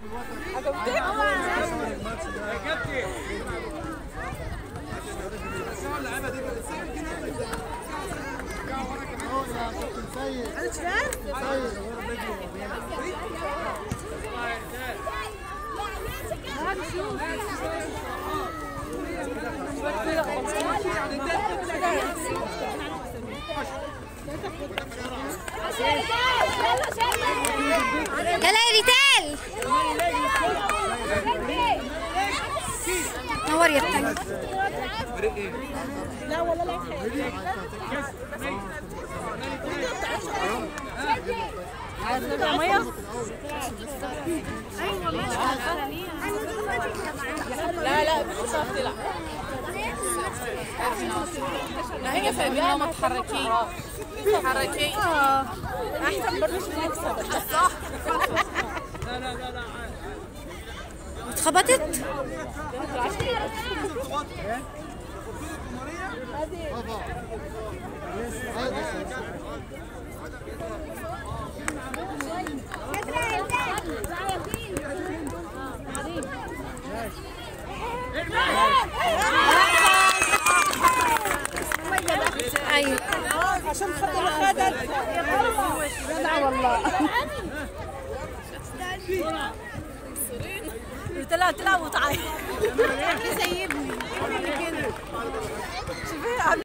يلا يا ريتال نور يا التاني لا لا مش هتعرف تلعب لا هي فاهمة ما تحركي تحركي احسن برضه مش نكسب صح اتخبطت ايوه عشان خاطر خدت جدع والله طلع طلع وتعيط سيبني شوفي عم